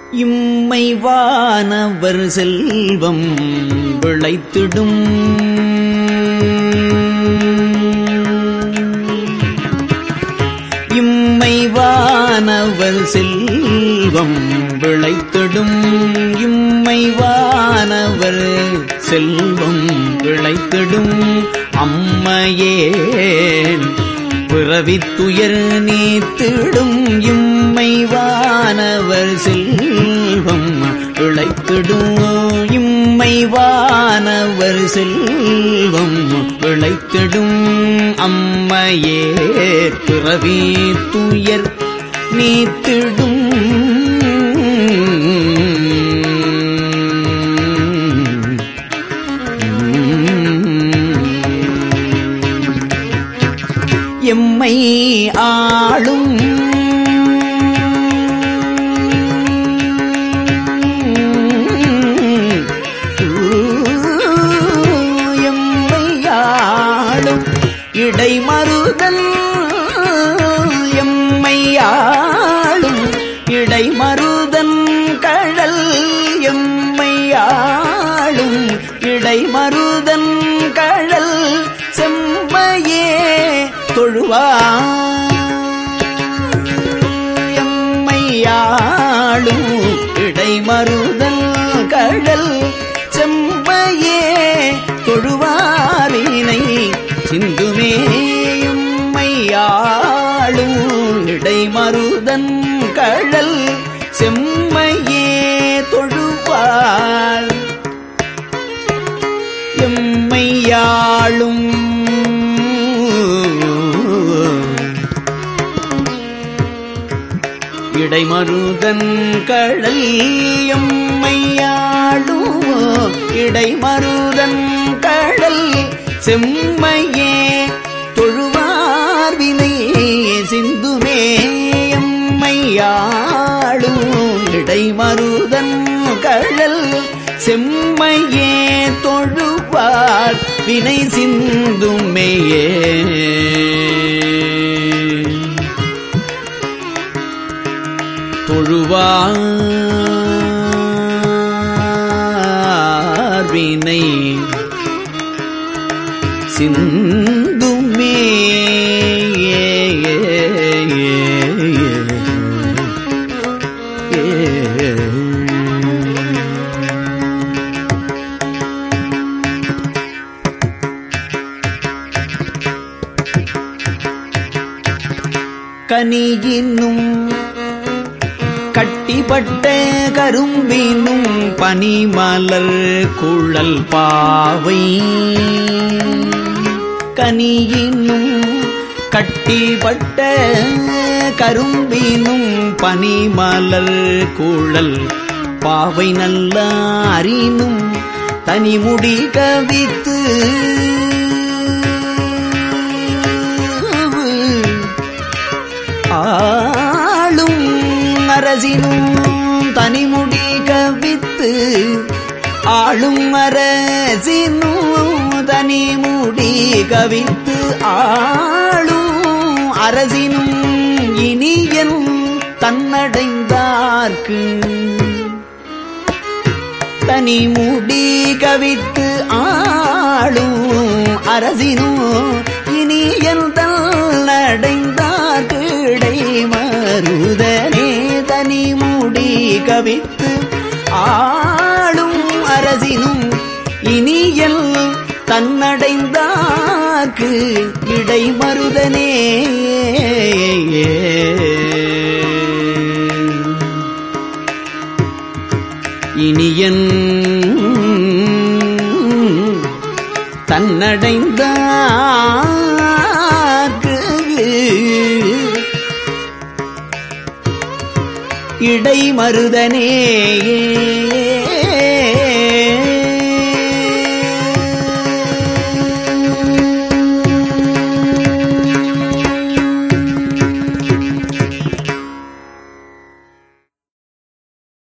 இம்மை வானவர் செல்வம் விளைத்திடும் இம்மை வானவர் செல்வம் விளைத்திடும் இம்மை வானவர் செல்வம் விளைத்திடும் அம்மையேன் பிறவித்துயர் நீத்திடும் இம்மை வானவர் செல்வம் விளைத்திடும் இம்மை வானவர் செல்வம் விளைத்திடும் அம்மையே பிறவி துயர் நீத்திடும் எம்மை ஆளும் எம்மையாளும் இடைமறுதல் எம்மையாளும் இடைமறுதன் கழல் எம்மையாளும் இடைமறுதன் கழல் செம்மையே தொழுவார் எம்மையாளும் இடைமறுதல் கழல் செம்மையே தொழுவாரினை சிந்துமே எம்மையாளும் இடைமறுதன் கழல் செம்மையே தொழுவார் எம்மையாளும் இடைமருதன் கடல் எம்மையாளும் இடைமருதன் கடல் செம்மையே தொழுவார் வினை சிந்துமே எம்மையாளும் இடைமருதன் கடல் செம்மையே தொழுவார் வினை சிந்துமேயே தொழுவார் வினை சிந்துமே கனியினும் கட்டிப்பட்ட கரும்பினும் பனிமலர் குழல் பாவை கனியினும் கட்டிப்பட்ட கரும்பினும் பனிமலர் குழல் பாவை நல்ல அறினும் தனிமுடி கவித்து ஆளும் அரசினும் தனிமுடி கவித்து ஆளும் அரசினும் தனிமுடி கவித்து ஆளும் அரசினும் இனியன் தன்னடைந்தார்க்கு தனிமுடி கவித்து ஆளும் அரசினும் இனியன் தன்னடைந்தார் கிடை மருதனே தனிமுடி கவித்து ஆளும் அரசினும் இனியல் தன்னடைந்தாக்கு இடை மருதனே இனியன் தன்னடைந்தார்க்கு இடை மருதனே